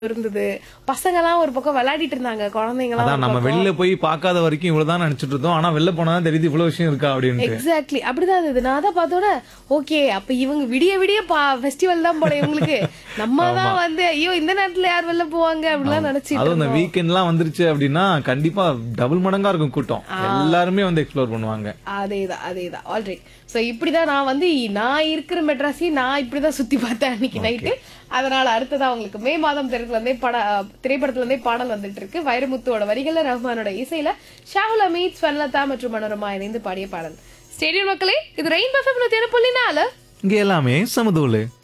இருந்தது பசங்க எல்லாம் ஒரு பக்கம் விளையாடிட்டு இருந்தாங்க குழந்தைங்க அதான் நம்ம வெளில போய் பார்க்காத வரைக்கும் இவ்வளவுதான் நினைச்சிட்டு இருந்தோம் ஆனா வெளில போனாதான் தெரியுது இவ்வளவு விஷயம் இருக்கா அப்படின்ட்டு எக்ஸாக்ட்லி அப்படிதான் இருந்தது நான் அதை பார்த்தோட ஓகே அப்ப இவங்க விடிய விடிய ஃபெஸ்டிவல் தான் போல இவங்களுக்கு நம்ம தான் வந்து ஐயோ இந்த நேரத்துல யார் வெளில போவாங்க அப்படிலாம் நினைச்சிட்டு அதுவும் இந்த வீக்கெண்ட்லாம் வந்துருச்சு அப்படின்னா கண்டிப்பா டபுள் மடங்கா இருக்கும் கூட்டம் எல்லாருமே வந்து எக்ஸ்ப்ளோர் பண்ணுவாங்க அதேதான் அதேதான் ஆல்ரைட் சோ இப்படிதான் நான் வந்து நான் இருக்கிற மெட்ராஸையும் நான் இப்படிதான் சுத்தி பார்த்தேன் அன்னைக்கு நைட்டு அதனால அடுத்ததா உங்களுக்கு மே மாதம் திரைப்படத்துல இருந்தே பட திரைப்படத்துல இருந்தே பாடல் வந்துட்டு இருக்கு வைரமுத்துவோட வரிகள்ல ரஹ்மானோட இசையில ஷாகுல் அமீத் ஸ்வன்லதா மற்றும் மனோரமா இணைந்து பாடிய பாடல் ஸ்டேடியம் மக்களே இது ரெயின் பஃபம் நூத்தி புள்ளி நாலு இங்க எல்லாமே சமதூளு